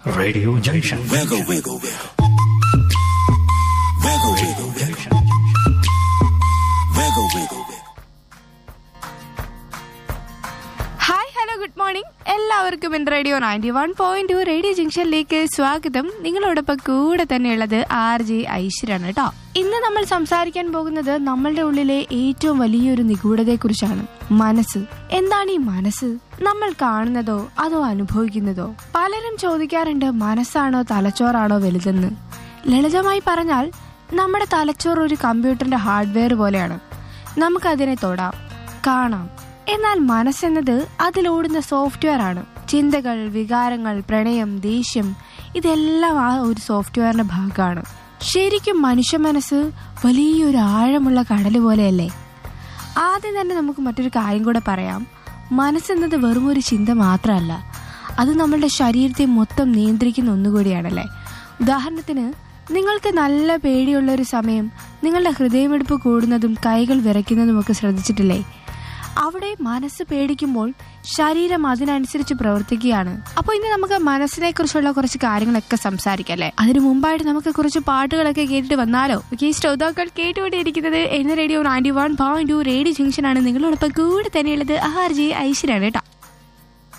Radio Junction. Wiggle, wiggle, wiggle. Wiggle, wiggle, wiggle. Wiggle, wiggle, wiggle. Hi hello good morning എല്ലാവർക്കും എൻ്റെ radio ninety one point two radio ജംഗ്ഷനിലേക്ക് സ്വാഗതം നിങ്ങളോടൊപ്പം കൂടെ തന്നെയുള്ളത് R J ഐശ്വരാണ് കേട്ടോ ഇന്ന് നമ്മൾ സംസാരിക്കാൻ പോകുന്നത് നമ്മളുടെ ഉള്ളിലെ ഏറ്റവും വലിയൊരു നിഗൂഢതയെക്കുറിച്ചാണ് മനസ്സ് എന്താണ് ഈ മനസ്സ് നമ്മൾ കാണുന്നതോ അതോ അനുഭവിക്കുന്നതോ പലരും ചോദിക്കാറുണ്ട് മനസ്സാണോ തലച്ചോറാണോ വലുതെന്ന് ലളിതമായി പറഞ്ഞാൽ നമ്മുടെ തലച്ചോറ് ഒരു കമ്പ്യൂട്ടറിന്റെ ഹാർഡ്വെയർ പോലെയാണ് നമുക്കതിനെ തൊടാം കാണാം എന്നാൽ മനസ്സെന്നത് അതിലോടുന്ന സോഫ്റ്റ്വെയർ ആണ് ചിന്തകൾ വികാരങ്ങൾ പ്രണയം ദേഷ്യം ഇതെല്ലാം ആ ഒരു സോഫ്റ്റ്വെയറിന്റെ ഭാഗമാണ് ശരിക്കും മനുഷ്യ മനസ്സ് വലിയൊരു ആഴമുള്ള കടൽ പോലെയല്ലേ ആദ്യം തന്നെ നമുക്ക് മറ്റൊരു കാര്യം കൂടെ പറയാം മനസ്സെന്നത് വെറും ഒരു ചിന്ത മാത്രമല്ല അത് നമ്മളുടെ ശരീരത്തെ മൊത്തം നിയന്ത്രിക്കുന്ന ഒന്നുകൂടിയാണല്ലേ ഉദാഹരണത്തിന് നിങ്ങൾക്ക് നല്ല പേടിയുള്ള ഒരു സമയം നിങ്ങളുടെ ഹൃദയമെടുപ്പ് കൂടുന്നതും കൈകൾ വിറയ്ക്കുന്നതും ഒക്കെ ശ്രദ്ധിച്ചിട്ടില്ലേ അവിടെ മനസ്സ് പേടിക്കുമ്പോൾ ശരീരം അതിനനുസരിച്ച് പ്രവർത്തിക്കുകയാണ് അപ്പൊ ഇനി നമുക്ക് മനസ്സിനെ കുറിച്ചുള്ള കുറച്ച് കാര്യങ്ങളൊക്കെ സംസാരിക്കാം അല്ലേ അതിനു മുമ്പായിട്ട് നമുക്ക് കുറച്ച് പാട്ടുകളൊക്കെ കേട്ടിട്ട് വന്നാലോ ഓക്കെ ശ്രോതാക്കൾ കേട്ടുകൊണ്ടിരിക്കുന്നത് എന്ന radio ninety one point two radio junction ആണ് നിങ്ങളോടൊപ്പം കൂടെ തന്നെയുള്ളത് ആർ ജെ ഐശ്വരാണ് കേട്ടോ